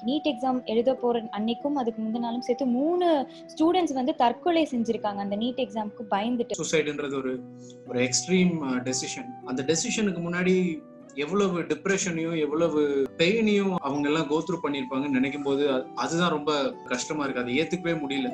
NEET exam எழுத போற அன்னைக்கும் அதுக்கு முந்தின நாளும் சேர்த்து மூணு ஸ்டூடெண்ட்ஸ் வந்து தற்கொலை செஞ்சிருக்காங்க அந்த நீட் எக்ஸாம்க்கு பயந்துட்டு சூசைடுன்றது ஒரு ஒரு எக்ஸ்ட்ரீம் டெசிஷன் அந்த டெசிஷனுக்கு முன்னாடி எவ்வளவு டிப்ரெஷனையும் எவ்வளவு பெயினையும் அவங்க எல்லாம் கோத்ரூ பண்ணிருப்பாங்கன்னு நினைக்கும் போது அது- அதுதான் ரொம்ப கஷ்டமா இருக்கு அதை ஏத்துக்கவே முடியல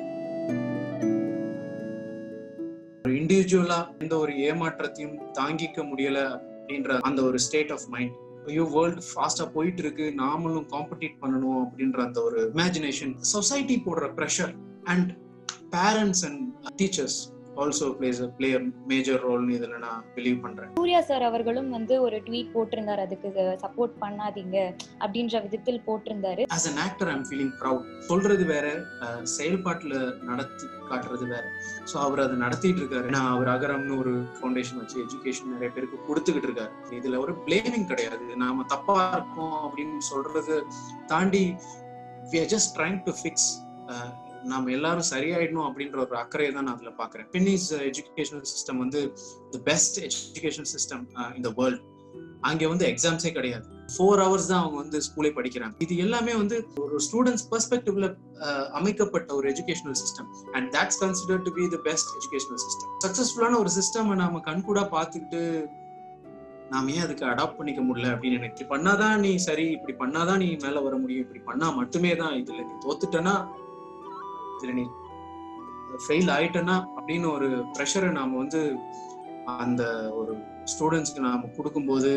ஒரு இண்டிவிஜுவலா எந்த ஒரு ஏமாற்றத்தையும் தாங்கிக்க முடியல அப்படின்ற அந்த ஒரு ஸ்டேட் ஆஃப் மைண்ட் ஐயோ வேர்ல்டு ஃபாஸ்டா போயிட்டு இருக்கு நாமளும் காம்படிட் பண்ணணும் அப்படின்ற அந்த ஒரு இமேஜினேஷன் சொசைட்டி போடுற pressure and parents and teachers also plays play major ரோல்னு இதுல நான் பிலீவ் பண்றேன் சூர்யா சார் அவர்களும் வந்து ஒரு ட்வீட் போட்டிருந்தாரு அதுக்கு சப்போர்ட் பண்ணாதீங்க அப்படின்ற விதத்தில் போட்டிருந்தாரு as an actor I'm feeling proud சொல்றது வேற அஹ், செயல்பாட்டுல நடத்தி காட்டுறது வேற ஸோ அவர் அதை நடத்திட்டு இருக்காரு நான் அவர் அகரம்னு ஒரு ஃபவுண்டேஷன் வச்சு எஜுகேஷன் நிறைய பேருக்கு கொடுத்துக்கிட்டு இருக்காரு இதுல ஒரு பிளேமிங் கிடையாது நாம தப்பா இருக்கோம் அப்படின்னு சொல்றது தாண்டி we are just trying to fix அஹ், நாம எல்லாரும் சரியாயிடணும் அப்படின்ற ஒரு அக்கறையை தான் நான் அதுல பாக்குறேன் பின்னிஸ் எஜுகேஷனல் சிஸ்டம் வந்து the best education system in the world அங்க வந்து எக்ஸாம்ஸே கிடையாது ஃபோர் ஹவர்ஸ் தான் அவங்க வந்து ஸ்கூலே படிக்கிறாங்க இது எல்லாமே வந்து ஒரு ஸ்டூடெண்ட்ஸ் பெர்ஸ்பெக்டிவ்ல அமைக்கப்பட்ட ஒரு educational system and that's consider to be the best educational system சக்சஸ்ஃபுல்லான ஒரு சிஸ்டம் நாம கண்கூடா பார்த்துக்கிட்டு நாம ஏன் அதுக்கு அடாப்ட் பண்ணிக்க முடியல அப்படின்னு எனக்கு இப்படி பண்ணாதான் நீ சரி இப்படி பண்ணாதான் நீ மேல வர முடியும் இப்படி பண்ணா மட்டுமே தான் இதுல நீ தோத்துட்டனா இதுல நீ ஃபெயில் ஆயிட்டனா அப்படின்னு ஒரு ப்ரெஷரை நாம வந்து அந்த ஒரு ஸ்டூடெண்ட்ஸ்க்கு நாம கொடுக்கும்போது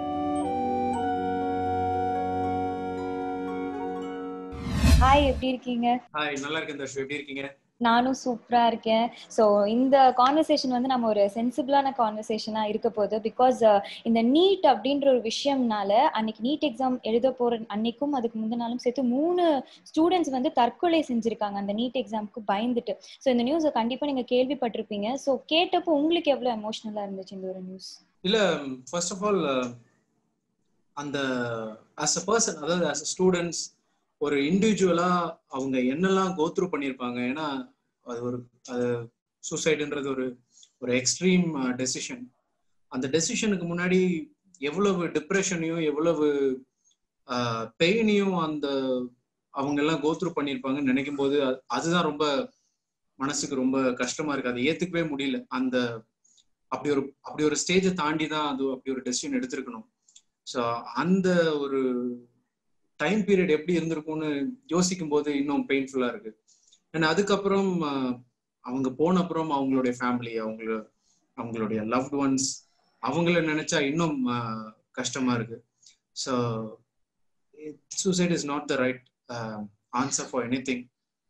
ஹாய் எப்படி இருக்கீங்க ஹாய் நல்லா இருக்கேன் தர்ஷு எப்படி இருக்கீங்க நானும் சூப்பரா இருக்கேன் ஸோ இந்த கான்வர்சேஷன் வந்து நம்ம ஒரு சென்சிபிளான கான்வர்சேஷனா இருக்க போகுது பிகாஸ் இந்த நீட் அப்படின்ற ஒரு விஷயம்னால அன்னைக்கு நீட் எக்ஸாம் எழுத போற அன்னைக்கும் அதுக்கு முந்தின நாளும் சேர்த்து மூணு ஸ்டூடெண்ட்ஸ் வந்து தற்கொலை செஞ்சிருக்காங்க அந்த நீட் எக்ஸாம்க்கு பயந்துட்டு ஸோ இந்த நியூஸை கண்டிப்பா நீங்க கேள்விப்பட்டிருப்பீங்க ஸோ கேட்டப்போ உங்களுக்கு எவ்வளவு எமோஷனலா இருந்துச்சு இந்த ஒரு நியூஸ் இல்ல ஃபர்ஸ்ட் ஆஃப் ஆல் அந்த ஆஸ் அ பர்சன் அதாவது ஆஸ் அ ஸ்டூடெண்ட்ஸ் ஒரு இண்டிவிஜுவலா அவங்க என்னெல்லாம் கோத்ரூ பண்ணியிருப்பாங்க ஏன்னா அது ஒரு அது சூசைடுன்றது ஒரு ஒரு எக்ஸ்ட்ரீம் டெசிஷன் அந்த டெசிஷனுக்கு முன்னாடி எவ்வளவு டிப்ரெஷனையும் எவ்வளவு பெயினையும் அந்த அவங்க எல்லாம் கோத்ரூ பண்ணியிருப்பாங்கன்னு நினைக்கும் போது அது- அதுதான் ரொம்ப மனசுக்கு ரொம்ப கஷ்டமா இருக்கு அதை ஏத்துக்கவே முடியல அந்த அப்படி ஒரு அப்படி ஒரு ஸ்டேஜை தாண்டி தான் அது அப்படி ஒரு டெசிஷன் எடுத்திருக்கணும் ஸோ அந்த ஒரு டைம் பீரியட் எப்படி இருந்திருக்கும்னு யோசிக்கும் போது இன்னும் பெயின்ஃபுல்லா இருக்கு அண்ட் அதுக்கப்புறம் ஆஹ், அவங்க போன அப்புறம் அவங்களுடைய ஃபேமிலி அவங்கள அவங்களுடைய லவ்ட் ஒன்ஸ் அவங்கள நினைச்சா இன்னும் ஆஹ், கஷ்டமா இருக்கு so suicide is not the right answer for anything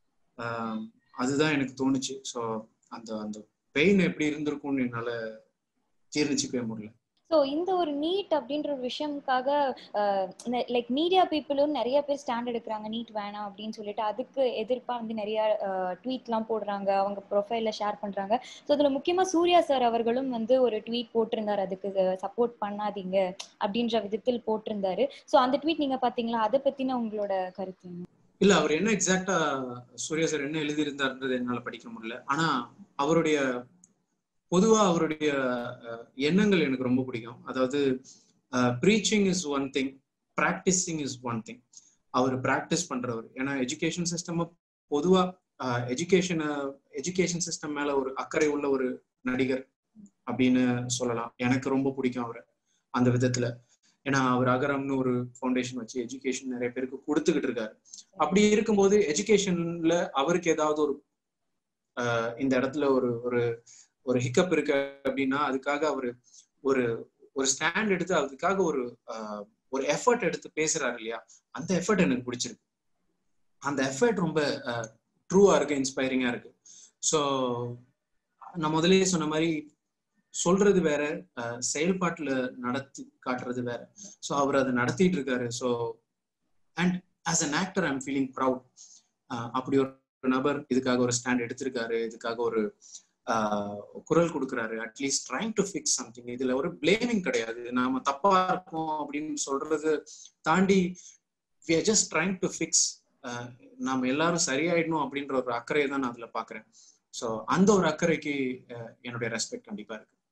அதுதான் எனக்கு தோணுச்சு ஸோ அந்த அந்த பெயின் எப்படி இருந்திருக்கும்னு என்னால ஜீர்ணிச்சுக்கவே முடியல ஸோ இந்த ஒரு நீட் அப்படின்ற ஒரு விஷயம்காக லைக் மீடியா பீப்புளும் நிறைய பேர் ஸ்டாண்ட் எடுக்கிறாங்க நீட் வேணாம் அப்படின்னு சொல்லிட்டு அதுக்கு எதிர்ப்பா வந்து நிறைய ட்வீட்லாம் போடுறாங்க அவங்க ப்ரொஃபைல்ல ஷேர் பண்றாங்க ஸோ அதுல முக்கியமா சூர்யா சார் அவர்களும் வந்து ஒரு ட்வீட் போட்டிருந்தாரு அதுக்கு சப்போர்ட் பண்ணாதீங்க அப்படின்ற விதத்தில் போட்டிருந்தாரு ஸோ அந்த ட்வீட் நீங்க பாத்தீங்களா அதை பத்தின உங்களோட கருத்து என்ன? இல்ல அவர் என்ன எக்ஸாக்டா சூர்யா சார் என்ன எழுதியிருந்தாருன்றது என்னால படிக்க முடியல ஆனா அவருடைய பொதுவா அவருடைய அஹ், எண்ணங்கள் எனக்கு ரொம்ப பிடிக்கும் அதாவது preaching is one thing practising is one thing அவர் ப்ராக்டிஸ் பண்றவர் ஏன்னா எஜுகேஷன் சிஸ்டம் பொதுவா எஜுகேஷன் எஜுகேஷன் சிஸ்டம் மேல ஒரு அக்கறை உள்ள ஒரு நடிகர் அப்படின்னு சொல்லலாம் எனக்கு ரொம்ப பிடிக்கும் அவரை அந்த விதத்துல ஏன்னா அவர் அகரம்னு ஒரு ஃபவுண்டேஷன் வச்சு எஜுகேஷன் நிறைய பேருக்கு கொடுத்துக்கிட்டு இருக்காரு அப்படி இருக்கும்போது எஜுகேஷன்ல அவருக்கு ஏதாவது ஒரு ஆஹ், இந்த இடத்துல ஒரு ஒரு ஒரு ஹிக்கப் இருக்கு அப்படின்னா அதுக்காக அவரு ஒரு ஒரு ஸ்டாண்ட் எடுத்து அதுக்காக ஒரு ஆஹ், ஒரு எஃபர்ட் எடுத்து பேசுறாரு இல்லையா அந்த எஃபர்ட் எனக்கு பிடிச்சிருக்கு அந்த எஃபர்ட் ரொம்ப ட்ரூவா இருக்கு இன்ஸ்பைரிங்கா இருக்கு ஸோ நான் முதல்லயே சொன்ன மாதிரி சொல்றது வேற ஆஹ், செயல்பாட்டுல நடத்தி காட்டுறது வேற ஸோ அவர் அதை நடத்திட்டு இருக்காரு so and as an actor I'm feeling proud அப்படி ஒரு நபர் இதுக்காக ஒரு ஸ்டாண்ட் எடுத்திருக்காரு இதுக்காக ஒரு ஆஹ், குரல் கொடுக்குறாரு at least trying to fix something இதுல ஒரு பிளேமிங் கிடையாது நாம தப்பா இருக்கோம் அப்படின்னு சொல்றது தாண்டி we are just trying to fix நாம எல்லாரும் சரியாயிடணும் அப்படின்ற ஒரு அக்கறையை தான் நான் அதுல பாக்குறேன் ஸோ அந்த ஒரு அக்கறைக்கு அஹ், என்னுடைய ரெஸ்பெக்ட் கண்டிப்பா இருக்கு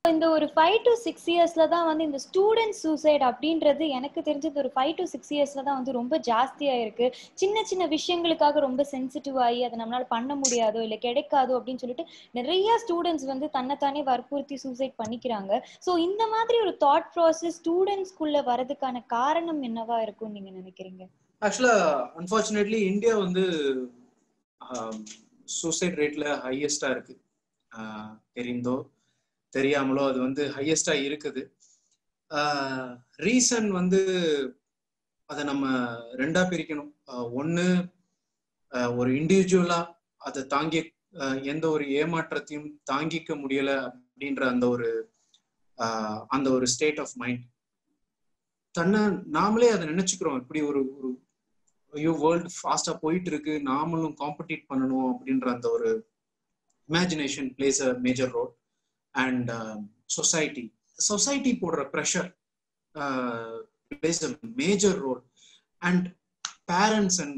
இந்த ஒரு ஃபைவ் டு சிக்ஸ் இயர்ஸ்ல தான் வந்து இந்த ஸ்டூடெண்ட் சூசைட் அப்படின்றது எனக்கு தெரிஞ்சது ஒரு ஃபைவ் டு சிக்ஸ் இயர்ஸ்ல தான் வந்து ரொம்ப ஜாஸ்தியா இருக்கு சின்ன சின்ன விஷயங்களுக்காக ரொம்ப சென்சிட்டிவ் ஆகி அதை நம்மளால பண்ண முடியாதோ இல்லை கிடைக்காதோ அப்படின்னு சொல்லிட்டு நிறைய ஸ்டூடெண்ட்ஸ் வந்து தன்னைத்தானே வற்புறுத்தி சூசைட் பண்ணிக்கிறாங்க ஸோ இந்த மாதிரி ஒரு தாட் ப்ராசஸ் ஸ்டூடெண்ட்ஸ்குள்ள வரதுக்கான காரணம் என்னவா இருக்கும்னு நீங்க நினைக்கிறீங்க ஆக்சுவலா அன்பார்ச்சுனேட்லி இந்தியா வந்து சூசைட் ரேட்ல ஹையஸ்டா இருக்கு தெரிந்தோ தெரியாமலோ அது வந்து ஹையஸ்டா இருக்குது ரீசன் வந்து அதை நம்ம ரெண்டா பிரிக்கணும் ஒன்று ஒரு இண்டிவிஜுவலா அதை தாங்கி எந்த ஒரு ஏமாற்றத்தையும் தாங்கிக்க முடியல அப்படின்ற அந்த ஒரு அந்த ஒரு ஸ்டேட் ஆஃப் மைண்ட் தன்னை நாமளே அதை நினைச்சுக்கிறோம் இப்படி ஒரு ஒரு ஐயோ வேர்ல்டு ஃபாஸ்டா போயிட்டு இருக்கு நாமளும் காம்படிட் பண்ணணும் அப்படின்ற அந்த ஒரு imagination plays a major role and society society போடுற pressure plays a major role and parents and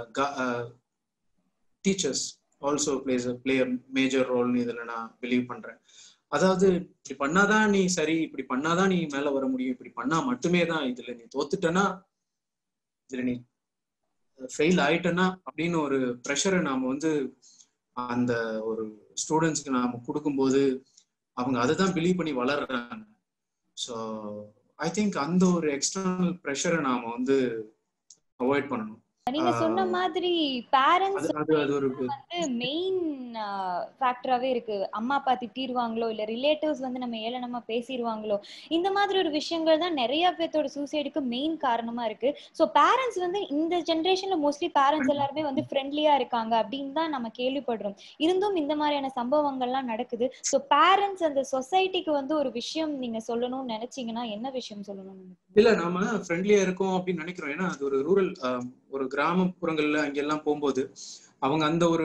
teachers also plays play major ரோல்னு இதில் நான் பிலீவ் பண்றேன் அதாவது இப்படி பண்ணாதான் நீ சரி இப்படி பண்ணாதான் நீ மேல வர முடியும் இப்படி பண்ணா மட்டுமே தான் இதுல நீ தோத்துட்டனா இதுல நீ ஃபெயில் ஆயிட்டனா அப்படின்னு ஒரு ப்ரெஷரை நாம வந்து அந்த ஒரு ஸ்டூடெண்ட்ஸ்க்கு நாம கொடுக்கும்போது அவங்க அதை தான் பிலீவ் பண்ணி வளர்றாங்க ஸோ ஐ திங்க் அந்த ஒரு எக்ஸ்டர்னல் ப்ரெஷரை நாம வந்து அவாய்ட் பண்ணணும் நீங்க சொன்ன மாதிரி பேரண்ட்ஸ் அது அது ஒரு வந்து மெயின் ஃபேக்டராவே இருக்கு அம்மா அப்பா திட்டிடுவாங்களோ இல்ல ரிலேட்டிவ்ஸ் வந்து நம்ம ஏளனமா பேசிடுவாங்களோ இந்த மாதிரி ஒரு விஷயங்கள் தான் நிறைய பேர்த்தோட சூசைடுக்கு மெயின் காரணமா இருக்கு ஸோ பேரண்ட்ஸ் வந்து இந்த ஜென்ரேஷன்ல மோஸ்ட்லி பேரண்ட்ஸ் எல்லாருமே வந்து ஃப்ரெண்ட்லியா இருக்காங்க அப்படின்னு தான் நம்ம கேள்விப்படுறோம் இருந்தும் இந்த மாதிரியான சம்பவங்கள்லாம் நடக்குது ஸோ பேரண்ட்ஸ் அந்த சொசைட்டிக்கு வந்து ஒரு விஷயம் நீங்க சொல்லணும்னு நினைச்சீங்கன்னா என்ன விஷயம் சொல்லணும் இல்ல நாம ஃப்ரெண்ட்லியா இருக்கோம் அப்படின்னு நினைக்கிறோம் ஏன்னா அது ஒரு ரூரல் ஒரு கிராமப்புறங்கள்ல அங்கெல்லாம் போகும்போது அவங்க அந்த ஒரு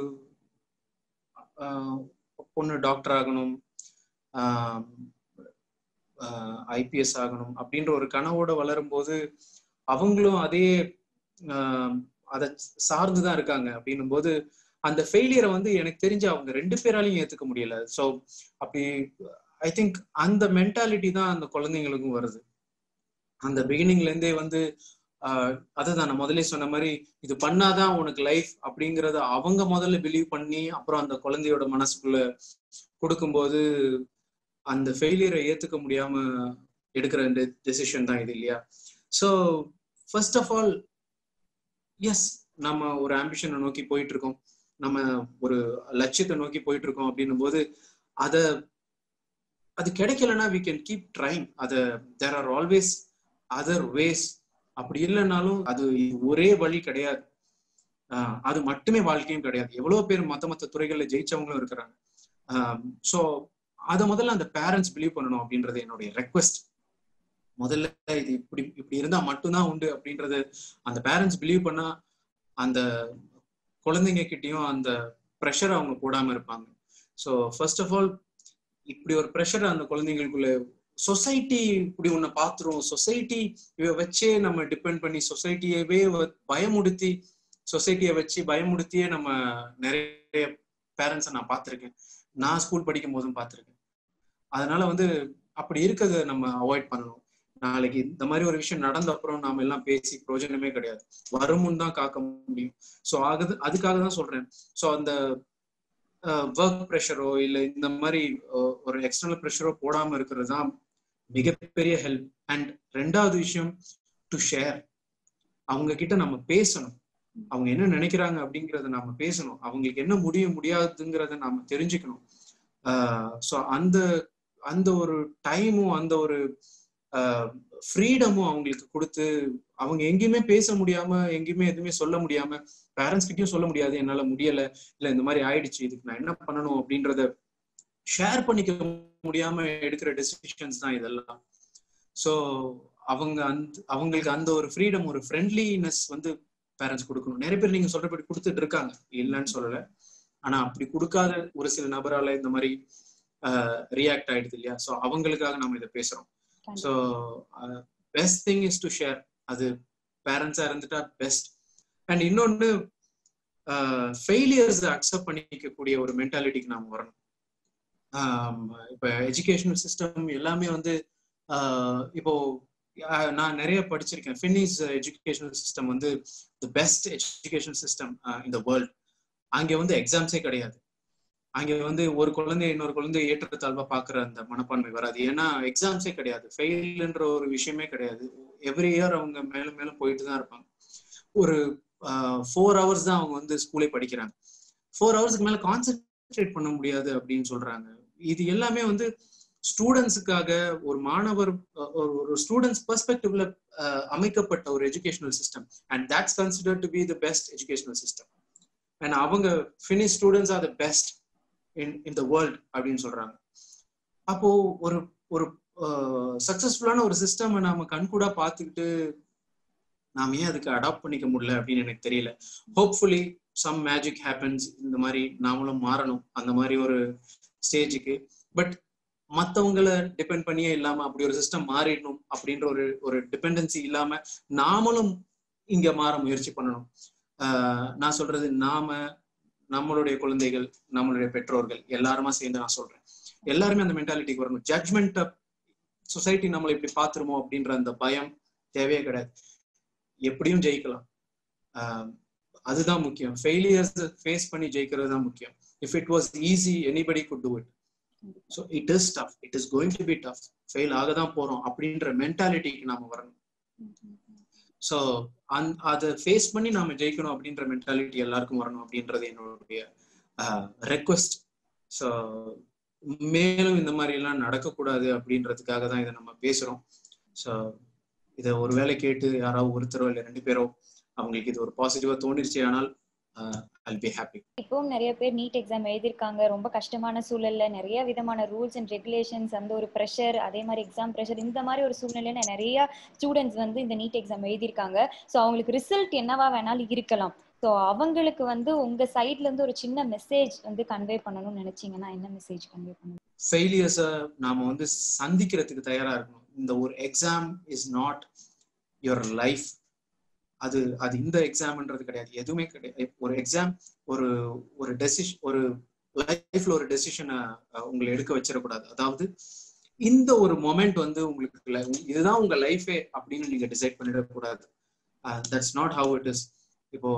பொண்ணு டாக்டர் ஆகணும் ஐபிஎஸ் ஆகணும் அப்படின்ற ஒரு கனவோட வளரும் போது அவங்களும் அதே அதை சார்ந்துதான் இருக்காங்க அப்படின்னும் போது அந்த ஃபெயிலியரை வந்து எனக்கு தெரிஞ்சு அவங்க ரெண்டு பேராலையும் ஏத்துக்க முடியல ஸோ அப்படி ஐ திங்க் அந்த மென்டாலிட்டி தான் அந்த குழந்தைங்களுக்கும் வருது அந்த பிகினிங்ல இருந்தே வந்து அதுதான் நான் முதல்ல சொன்ன மாதிரி இது பண்ணாதான் உனக்கு லைஃப் அப்படிங்கறத அவங்க முதல்ல பிலீவ் பண்ணி அப்புறம் அந்த குழந்தையோட மனசுக்குள்ள கொடுக்கும்போது அந்த ஃபெயிலியரை ஏத்துக்க முடியாம எடுக்கிற டெசிஷன் தான் இது இல்லையா so first of all yes நம்ம ஒரு ஆம்பிஷனை நோக்கி போயிட்டு இருக்கோம் நம்ம ஒரு லட்சியத்தை நோக்கி போயிட்டு இருக்கோம் அப்படின்னும் போது அதை அது கிடைக்கலன்னா வி கேன் கீப் ட்ரைங் அதை there are always other ways அப்படி இல்லைனாலும் அது ஒரே வழி கிடையாது அது மட்டுமே வாழ்க்கையும் கிடையாது எவ்வளவு பேர் மத்த மத்த துறைகள்ல ஜெயிச்சவங்களும் இருக்கிறாங்க ஸோ அதை முதல்ல அந்த பேரண்ட்ஸ் பிலீவ் பண்ணணும் அப்படின்றது என்னுடைய ரெக்வெஸ்ட் முதல்ல இது இப்படி இப்படி இருந்தா மட்டும்தான் உண்டு அப்படின்றது அந்த பேரண்ட்ஸ் பிலீவ் பண்ணா அந்த குழந்தைங்க கிட்டயும் அந்த ப்ரெஷர் அவங்க போடாம இருப்பாங்க ஸோ ஃபர்ஸ்ட் ஆஃப் ஆல் இப்படி ஒரு ப்ரெஷர் அந்த குழந்தைங்களுக்குள்ள சொசைட்டி இப்படி ஒண்ணு பாத்துரும் சொசைட்டி இவ வச்சே நம்ம டிபெண்ட் பண்ணி சொசைட்டியவே பயமுடுத்தி சொசைட்டியை வச்சு பயமுடுத்தியே நம்ம நிறைய பேரண்ட்ஸை நான் பார்த்துருக்கேன் நான் ஸ்கூல் படிக்கும் போதும் பார்த்துருக்கேன் அதனால வந்து அப்படி இருக்கிறத நம்ம அவாய்ட் பண்ணணும் நாளைக்கு இந்த மாதிரி ஒரு விஷயம் நடந்த அப்புறம் நாம எல்லாம் பேசி பிரயோஜனமே கிடையாது வருமுன் தான் காக்க முடியும் ஸோ ஆகுது அதுக்காக தான் சொல்றேன் ஸோ அந்த ஒர்க் ப்ரெஷரோ இல்லை இந்த மாதிரி ஒரு எக்ஸ்டர்னல் ப்ரெஷரோ போடாம இருக்கிறது தான் மிகப்பெரிய ஹெல்ப் அண்ட் ரெண்டாவது விஷயம் டு ஷேர் அவங்க கிட்ட நம்ம பேசணும் அவங்க என்ன நினைக்கிறாங்க அப்படிங்கறத நாம பேசணும் அவங்களுக்கு என்ன முடிய முடியாதுங்கிறத நாம தெரிஞ்சுக்கணும் ஸோ அந்த அந்த ஒரு டைமும் அந்த ஒரு ஃப்ரீடமும் அவங்களுக்கு கொடுத்து அவங்க எங்கேயுமே பேச முடியாம எங்கேயுமே எதுவுமே சொல்ல முடியாம பேரண்ட்ஸ் கிட்டயும் சொல்ல முடியாது என்னால முடியல இல்ல இந்த மாதிரி ஆயிடுச்சு இதுக்கு நான் என்ன பண்ணணும் அப்படின்றத ஷேர் பண்ணிக்க முடியாம எடுக்கிற டெசிஷன்ஸ் தான் இதெல்லாம் ஸோ அவங்க அந்த அவங்களுக்கு அந்த ஒரு ஃப்ரீடம் ஒரு ஃப்ரெண்ட்லினஸ் வந்து பேரண்ட்ஸ் கொடுக்கணும் நிறைய பேர் நீங்க சொல்றபடி கொடுத்துட்டு இருக்காங்க இல்லைன்னு சொல்லல ஆனா அப்படி கொடுக்காத ஒரு சில நபரால இந்த மாதிரி ரியாக்ட் ஆயிடுது இல்லையா ஸோ அவங்களுக்காக நம்ம இதை பேசுறோம் so best thing is to share அது பேரண்ட்ஸா இருந்துட்டா பெஸ்ட் அண்ட் இன்னொன்னு ஃபெயிலியர்ஸ் அக்செப்ட் பண்ணிக்கக்கூடிய ஒரு மென்டாலிட்டிக்கு நாம வரணும் இப்போ எஜுகேஷனல் சிஸ்டம் எல்லாமே வந்து இப்போ நான் நிறைய படிச்சிருக்கேன் ஃபின்னிஸ் எஜுகேஷனல் சிஸ்டம் வந்து தி பெஸ்ட் எஜுகேஷனல் சிஸ்டம் இந்த வேர்ல்ட் அங்கே வந்து எக்ஸாம்ஸே கிடையாது அங்க வந்து ஒரு குழந்தை இன்னொரு குழந்தை ஏற்றத்தாழ்வா பாக்குற அந்த மனப்பான்மை வராது ஏன்னா எக்ஸாம்ஸே கிடையாது ஃபெயில்ன்ற ஒரு விஷயமே கிடையாது எவ்ரி இயர் அவங்க மேலும் மேலும் போயிட்டு தான் இருப்பாங்க ஒரு ஃபோர் ஹவர்ஸ் தான் அவங்க வந்து ஸ்கூலே படிக்கிறாங்க ஃபோர் ஹவர்ஸ்க்கு மேல கான்சென்ட்ரேட் பண்ண முடியாது அப்படின்னு சொல்றாங்க இது எல்லாமே வந்து ஸ்டூடெண்ட்ஸுக்காக ஒரு மாணவர் ஒரு ஸ்டூடெண்ட்ஸ் பெர்ஸ்பெக்டிவ்ல அமைக்கப்பட்ட ஒரு educational system and that's consider to be the best educational system and அவங்க Finnish students are the best in in the world அப்படின்னு சொல்றாங்க அப்போ ஒரு ஒரு சக்சஸ்ஃபுல்லான ஒரு சிஸ்டம் நாம கண்கூடா பார்த்துக்கிட்டு நாம ஏன் அதுக்கு அடாப்ட் பண்ணிக்க முடியல அப்படின்னு எனக்கு தெரியல ஹோப்ஃபுல்லி சம் மேஜிக் ஹேப்பன்ஸ் இந்த மாதிரி நாமளும் மாறணும் அந்த மாதிரி ஒரு ஸ்டேஜுக்கு பட் மற்றவங்களை டிபெண்ட் பண்ணியே இல்லாம அப்படி ஒரு சிஸ்டம் மாறிடணும் அப்படின்ற ஒரு ஒரு டிபெண்டன்சி இல்லாம நாமளும் இங்க மாற முயற்சி பண்ணணும் நான் சொல்றது நாம நம்மளுடைய குழந்தைகள் நம்மளுடைய பெற்றோர்கள் எல்லாருமா சேர்ந்து நான் சொல்றேன் எல்லாருமே அந்த மென்டாலிட்டிக்கு வரணும் ஜட்மெண்ட் சொசைட்டி நம்மளை இப்படி பாத்துருமோ அப்படின்ற அந்த பயம் தேவையே கிடையாது எப்படியும் ஜெயிக்கலாம் அதுதான் முக்கியம் ஃபெயிலியர்ஸ் ஃபேஸ் பண்ணி ஜெயிக்கிறது தான் முக்கியம் if it was easy anybody could do it so it is tough it is going to be tough fail ஆக தான் போறோம் அப்படின்ற மென்டாலிட்டிக்கு நாம வரணும் ஸோ அந் அதை ஃபேஸ் பண்ணி நாம ஜெயிக்கணும் அப்படின்ற மென்டாலிட்டி எல்லாருக்கும் வரணும் அப்படின்றது என்னுடைய ரெக்வஸ்ட் ஸோ மேலும் இந்த மாதிரி எல்லாம் நடக்கக்கூடாது அப்படின்றதுக்காக தான் இதை நம்ம பேசுறோம் ஸோ இதை ஒரு வேலை கேட்டு யாராவது ஒருத்தரோ இல்லை ரெண்டு பேரோ அவங்களுக்கு இது ஒரு பாசிட்டிவா தோணிருச்சு ஆனால் ஐல் பி ஹாப்பி இப்பவும் நிறைய பேர் நீட் எக்ஸாம் எழுதியிருக்காங்க ரொம்ப கஷ்டமான சூழல்ல நிறைய விதமான ரூல்ஸ் அண்ட் ரெகுலேஷன்ஸ் அந்த ஒரு ப்ரெஷர் அதே மாதிரி எக்ஸாம் ப்ரெஷர் இந்த மாதிரி ஒரு சூழ்நிலையில நிறைய ஸ்டூடெண்ட்ஸ் வந்து இந்த நீட் எக்ஸாம் எழுதியிருக்காங்க ஸோ அவங்களுக்கு ரிசல்ட் என்னவா வேணாலும் இருக்கலாம் ஸோ அவங்களுக்கு வந்து உங்க சைட்ல இருந்து ஒரு சின்ன மெசேஜ் வந்து கன்வே பண்ணணும்னு நினைச்சீங்கன்னா என்ன மெசேஜ் கன்வே பண்ணணும் ஃபெயிலியர்ஸை நாம வந்து சந்திக்கிறதுக்கு தயாரா இருக்கணும் இந்த ஒரு exam is not your life அது அது இந்த எக்ஸாம்ன்றது கிடையாது எதுவுமே கிடையாது ஒரு எக்ஸாம் ஒரு ஒரு டெசிஷன் ஒரு லைஃப்ல ஒரு டெசிஷனை உங்களை எடுக்க வச்சிடக்கூடாது அதாவது இந்த ஒரு மொமெண்ட் வந்து உங்களுக்கு இதுதான் உங்க லைஃபே அப்படின்னு நீங்க டிசைட் பண்ணிடக்கூடாது that's not how it is இப்போ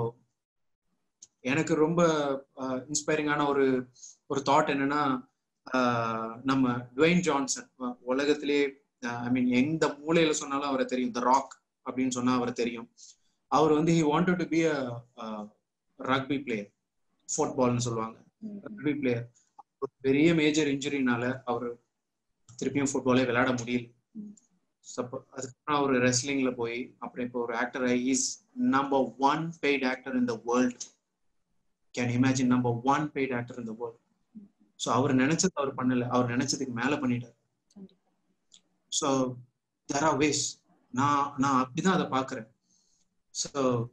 எனக்கு ரொம்ப இன்ஸ்பைரிங்கான ஒரு ஒரு தாட் என்னன்னா நம்ம டுவைன் ஜான்சன் உலகத்திலே ஐ மீன் எந்த மூலையில சொன்னாலும் அவரை தெரியும் த ராக் அப்படின்னு சொன்னா அவரை தெரியும் அவர் வந்து he wanted to be a rugby player ஃபுட்பால்னு சொல்லுவாங்க ரக்பி பிளேயர் ஒரு பெரிய மேஜர் இன்ஜுரினால அவர் திருப்பியும் ஃபுட்பாலே விளையாட முடியல அதுக்கப்புறம் அவர் ரெஸ்லிங்ல போய் அப்புறம் இப்போ ஒரு actor is number one paid actor in the world can imagine number one paid actor in the world so அவர் நினைச்சது அவர் பண்ணல அவர் நினைச்சதுக்கு மேல பண்ணிட்டார் ஸோ தெர் ஆர் வேஸ் நான் நான் அப்படிதான் அதை பாக்குறேன் so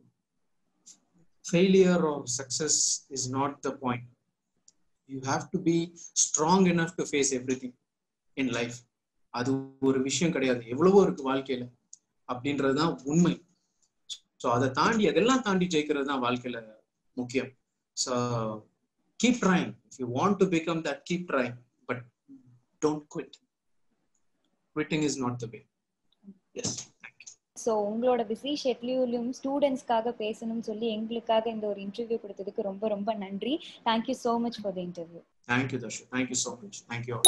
failure or success is not the point you have to be strong enough to face everything in life அது ஒரு விஷயம் கிடையாது எவ்வளவோ இருக்கு வாழ்க்கையில அப்படின்றது தான் உண்மை ஸோ அதை தாண்டி அதெல்லாம் தாண்டி ஜெயிக்கிறது தான் வாழ்க்கையில முக்கியம் so keep trying if you want to become that keep trying but don't quit quitting is not the way yes so உங்களோட பிஸி ஷெட்யூலும் ஸ்டூடெண்ட்ஸ்க்காக பேசணும்னு சொல்லி எங்களுக்காக இந்த ஒரு இன்டர்வியூ கொடுத்ததுக்கு ரொம்ப ரொம்ப நன்றி thank you so much for the interview thank you Darshu thank you so much thank you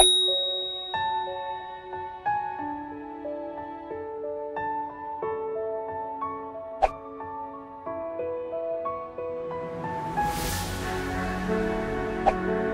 thank you